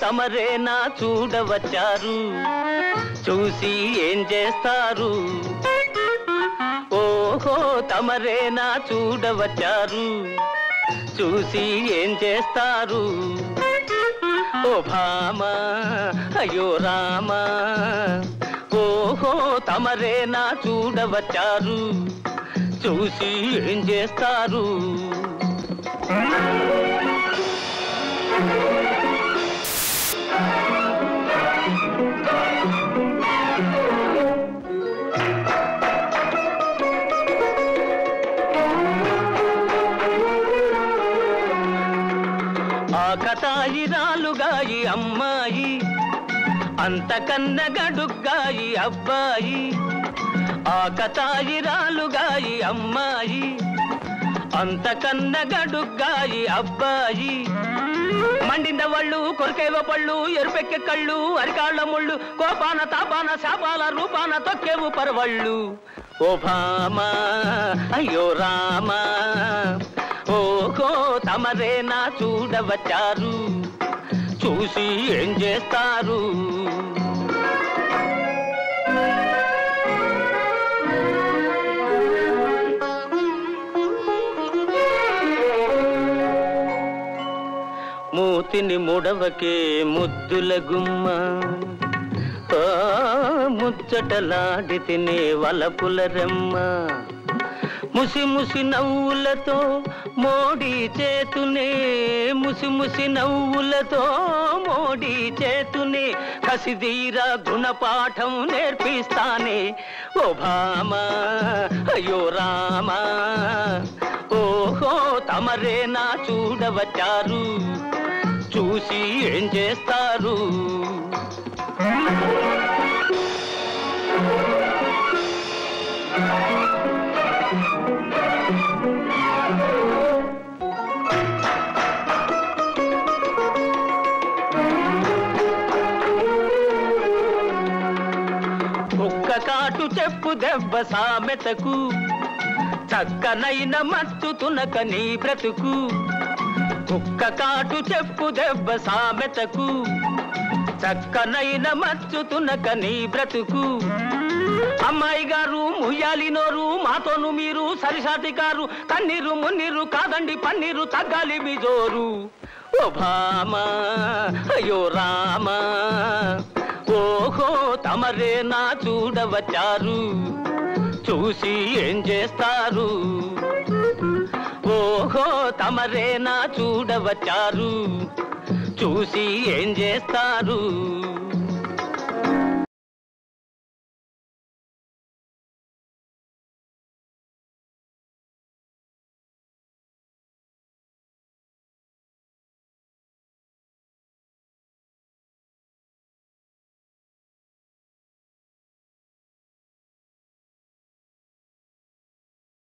తమరేనా చూడవచ్చారు చూసి ఏం చేస్తారు ఓహో తమరేనా చూడవచ్చారు చూసి ఏం చేస్తారు ఓ భామా అయ్యో రామా ఓహో తమరేనా చూడవచ్చారు చూసి ఏం చేస్తారు ఆ కథాయిరాలుగాయి అమ్మాయి అంతకన్న గడుగ్గాయి అబ్బాయి ఆ కథాయిరాలుగాయి అమ్మాయి అంతకన్న గడుగ్గాయి అబ్బాయి మండింద వాళ్ళు కొరికేవ పళ్ళు ఎరుపెక్కె కళ్ళు అరికాళ్ళ ముళ్ళు కోపాన తాపాన శాపాల రూపాన తొక్కేవు పరవళ్ళు ఓ భామా అయ్యో రామా ఓహో తమరేనా చూడవచ్చారు చూసి ఏం చేస్తారు మూతిని ముడవకే ముద్దుల గుమ్మ ఆ, ముచ్చటలాడి తినే వలపుల రెమ్మ ముసి ముసి నవ్వులతో మోడీ చేతునే ముసి ముసి నవ్వులతో మోడీ చేతునే కసిదీరా గుణపాఠం నేర్పిస్తానే ఓ భామా అయ్యో రామా ఓహో తమరేనా చూడవచ్చారు చూసి ఏం చేస్తారు కుక్క కాటు చెప్పు దెబ్బ సామెతకు చక్కనైన మత్తు తునక నీ బ్రతుకు కుక్క కాటు చెప్పు దెబ్బ సామెతకు చక్కనైన మత్తు తునక నీ బ్రతుకు అమ్మాయి గారు ముయ్యాలి నోరు మాతోను మీరు సరిసాటి గారు కన్నీరు మున్నీరు కాదండి పన్నీరు తగ్గాలి మీ జోరు ఓ భామా అయ్యో రామా ఓహో తమరేనా చూడవచ్చారు చూసి ఏం చేస్తారు ఓహో తమరేనా చూడవచ్చారు చూసి ఏం చేస్తారు